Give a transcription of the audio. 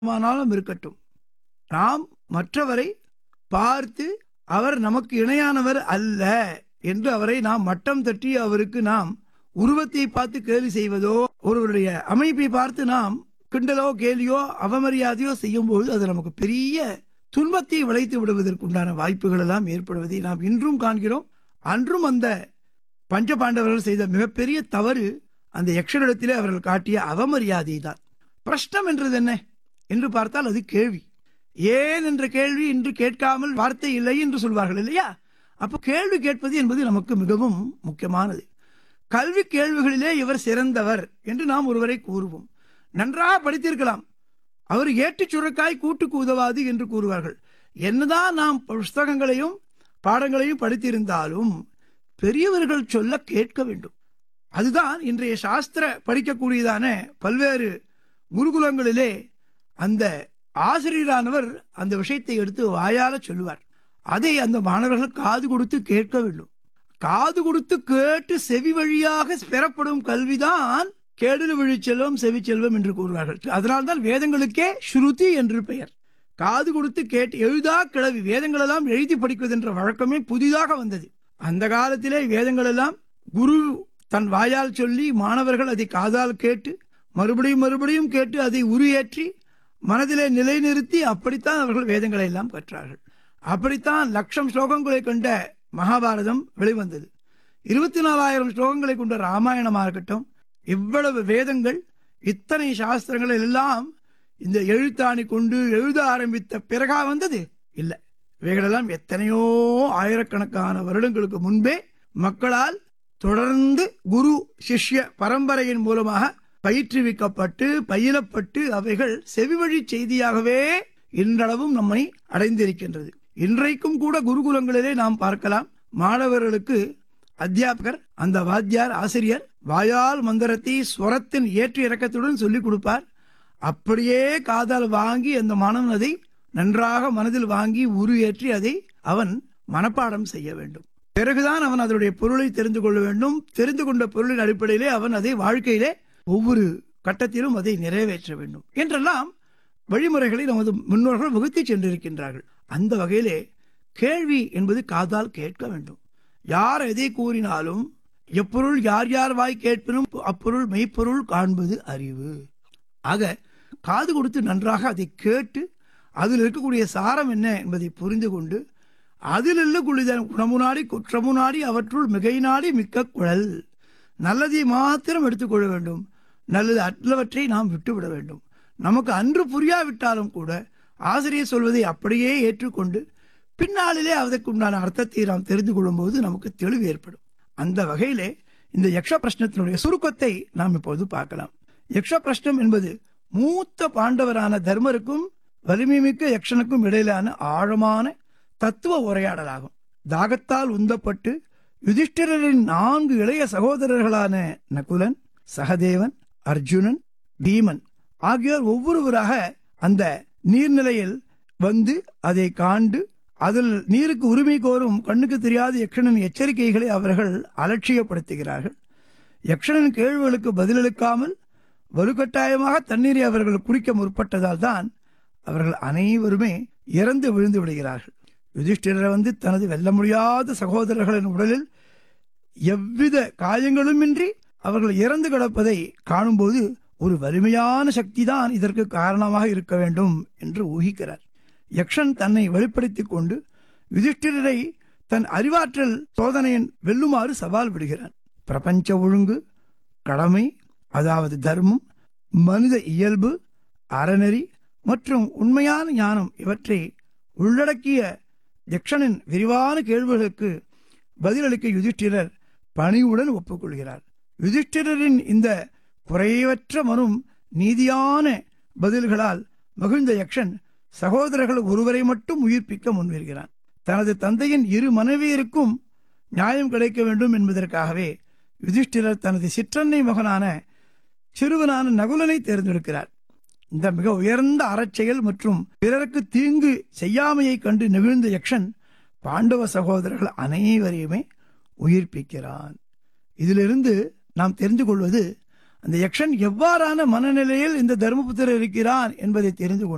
ஆனாலும் இருக்கட்டும் நாம் மற்றவரை பார்த்து அவர் நமக்கு இணையானவர் அல்ல என்று அவரை நாம் மட்டம் தட்டி அவருக்கு நாம் உருவத்தை பார்த்து கேலி செய்வதோ ஒருவருடைய அமைப்பை பார்த்து நாம் கிண்டலோ கேலியோ அவமரியாதையோ செய்யும்போது அது நமக்கு பெரிய துன்பத்தை விளைத்து விடுவதற்குண்டான வாய்ப்புகள் எல்லாம் ஏற்படுவதை நாம் இன்றும் காண்கிறோம் அன்றும் அந்த பஞ்ச பாண்டவர்கள் செய்த மிகப்பெரிய தவறு அந்த யக்ஷனிடத்திலே அவர்கள் காட்டிய அவமரியாதை தான் பிரஷ்னம் என்றது என்ன என்று பார்த்தால் அது கேள்வி ஏன் என்ற கேள்வி இன்று கேட்காமல் வார்த்தை இல்லை என்று சொல்வார்கள் இல்லையா அப்போ கேள்வி கேட்பது என்பது நமக்கு மிகவும் முக்கியமானது கல்வி கேள்விகளிலே இவர் சிறந்தவர் என்று நாம் ஒருவரை கூறுவோம் நன்றாக படித்திருக்கலாம் அவர் ஏட்டுச் சுரக்காய் கூட்டுக்கு உதவாது என்று கூறுவார்கள் என்னதான் நாம் புஸ்தகங்களையும் பாடங்களையும் படித்திருந்தாலும் பெரியவர்கள் சொல்ல கேட்க வேண்டும் அதுதான் இன்றைய சாஸ்திர படிக்கக்கூடியதான பல்வேறு குருகுலங்களிலே அந்த ஆசிரியரானவர் அந்த விஷயத்தை எடுத்து வாயால சொல்லுவார் அதை அந்த மாணவர்கள் காது கொடுத்து கேட்க வேண்டும் காது கொடுத்து கேட்டு செவி வழியாக பெறப்படும் கல்விதான் கேடில் விழிச்செல்வம் செவி செல்வம் என்று கூறுவார்கள் அதனால்தான் வேதங்களுக்கே ஸ்ருதி என்று பெயர் காது கொடுத்து கேட்டு எழுதா கிளவி வேதங்கள் எல்லாம் எழுதி படிப்பது என்ற வழக்கமே புதிதாக வந்தது அந்த காலத்திலே வேதங்கள் எல்லாம் குரு தன் வாயால் சொல்லி மாணவர்கள் அதை காதால் கேட்டு மறுபடியும் மறுபடியும் கேட்டு அதை உருஏற்றி மனதிலே நிலைநிறுத்தி அப்படித்தான் அவர்கள் வேதங்களை எல்லாம் கற்றார்கள் அப்படித்தான் லட்சம் ஸ்லோகங்களை கொண்ட மகாபாரதம் வெளிவந்தது இருபத்தி நாலாயிரம் ஸ்லோகங்களை கொண்ட ராமாயணமாக இருக்கட்டும் இவ்வளவு வேதங்கள் இத்தனை சாஸ்திரங்கள் எல்லாம் இந்த எழுத்தாணி கொண்டு எழுத ஆரம்பித்த பிறகா வந்தது இல்லை இவைகளெல்லாம் எத்தனையோ ஆயிரக்கணக்கான வருடங்களுக்கு முன்பே மக்களால் தொடர்ந்து குரு சிஷ்ய பரம்பரையின் மூலமாக பயிற்றுவிக்கப்பட்டு பயிலப்பட்டு அவைகள் செவிவழி செய்தியாகவே இன்றளவும் நம்மை அடைந்திருக்கின்றது இன்றைக்கும் கூட குருகுலங்களிலே நாம் பார்க்கலாம் மாணவர்களுக்கு அத்தியாபகர் அந்த வாத்தியார் ஆசிரியர் வாயால் மந்திரத்தை ஸ்வரத்தின் ஏற்ற இறக்கத்துடன் சொல்லிக் கொடுப்பார் அப்படியே காதால் வாங்கி அந்த மாணவன் அதை நன்றாக மனதில் வாங்கி உரு ஏற்றி அதை அவன் மனப்பாடம் செய்ய வேண்டும் பிறகுதான் அவன் அதனுடைய பொருளை தெரிந்து கொள்ள வேண்டும் தெரிந்து கொண்ட பொருளின் அடிப்படையிலே அவன் அதை வாழ்க்கையிலே ஒவ்வொரு கட்டத்திலும் அதை நிறைவேற்ற வேண்டும் என்றெல்லாம் வழிமுறைகளை நமது முன்னோர்கள் வகுத்து சென்றிருக்கின்றார்கள் அந்த வகையிலே கேள்வி என்பது காதால் கேட்க வேண்டும் யார் எதை கூறினாலும் எப்பொருள் யார் யார் வாய் கேட்பினும் அப்பொருள் மெய்ப்பொருள் காண்பது அறிவு ஆக காது கொடுத்து நன்றாக அதை கேட்டு அதில் இருக்கக்கூடிய சாரம் என்ன என்பதை புரிந்து கொண்டு அதில் உள்ள குளிதன் குணமுனாடி குற்றமுனாடி அவற்றுள் மிகை நாடி மிக்க குழல் நல்லதை மாத்திரம் எடுத்துக்கொள்ள வேண்டும் நல்லது அற்றவற்றை நாம் விட்டுவிட வேண்டும் நமக்கு அன்று புரியாவிட்டாலும் கூட ஆசிரியர் சொல்வதை அப்படியே ஏற்றுக்கொண்டு பின்னாளிலே அதற்குண்டான அர்த்தத்தை நாம் தெரிந்து கொள்ளும்போது நமக்கு தெளிவு ஏற்படும் அந்த வகையிலே இந்த யக்ஷ பிரஷ்னத்தினுடைய சுருக்கத்தை நாம் இப்போது பார்க்கலாம் யக்ஷ பிரஷ்னம் என்பது மூத்த பாண்டவரான தர்மருக்கும் வலிமைமிக்க யக்ஷனுக்கும் இடையிலான ஆழமான தத்துவ உரையாடலாகும் தாகத்தால் உந்தப்பட்டு யுதிஷ்டிரரின் நான்கு இளைய சகோதரர்களான நகுலன் சகதேவன் அர்ஜுனன் பீமன் ஆகியோர் ஒவ்வொருவராக அந்த நீர்நிலையில் வந்து அதை காண்டு அதில் நீருக்கு உரிமை கோரும் கண்ணுக்கு தெரியாத யக்ஷனின் எச்சரிக்கைகளை அவர்கள் அலட்சியப்படுத்துகிறார்கள் யக்ஷனின் கேள்விகளுக்கு பதிலளிக்காமல் வலுக்கட்டாயமாக தண்ணீரை அவர்கள் குடிக்க முற்பட்டதால் தான் அவர்கள் அனைவருமே இறந்து விழுந்து விடுகிறார்கள் யுதிஷ்டிரர் வந்து தனது வெல்ல முடியாத சகோதரர்களின் உடலில் எவ்வித காயங்களுமின்றி அவர்கள் இறந்து கிடப்பதை காணும்போது ஒரு வலிமையான சக்தி தான் இதற்கு காரணமாக இருக்க வேண்டும் என்று ஊகிக்கிறார் யக்ஷன் தன்னை வெளிப்படுத்திக் கொண்டு யுதிஷ்டிரரை தன் அறிவாற்றல் சோதனையின் வெல்லுமாறு சவால் விடுகிறான் பிரபஞ்ச ஒழுங்கு கடமை அதாவது தர்மம் மனித இயல்பு அறநெறி மற்றும் உண்மையான ஞானம் இவற்றை உள்ளடக்கிய யக்ஷனின் விரிவான கேள்விகளுக்கு பதிலளிக்க யுதிஷ்டிரர் பணிவுடன் ஒப்புக்கொள்கிறார் யுதிஷ்டிரரின் இந்த குறைவற்ற மனும் நீதியான பதில்களால் மகிழ்ந்த யக்ஷன் சகோதரர்கள் ஒருவரை மட்டும் உயிர்ப்பிக்க முன்வருகிறான் தனது தந்தையின் இரு மனைவியருக்கும் நியாயம் கிடைக்க வேண்டும் என்பதற்காகவே யுதிஷ்டிரர் தனது சிற்றன்னை மகனான சிறுவனான நகுலனை தேர்ந்தெடுக்கிறார் இந்த மிக உயர்ந்த அறச்செயல் மற்றும் பிறருக்கு தீங்கு செய்யாமையை கண்டு நெகிழ்ந்த யக்ஷன் பாண்டவ சகோதரர்கள் அனைவரையுமே உயிர்ப்பிக்கிறான் இதிலிருந்து நாம் தெரிந்து கொள்வது அந்த யக்ஷன் எவ்வாறான மனநிலையில் இந்த தர்மபுத்திரர் இருக்கிறான் என்பதை தெரிந்து கொண்டு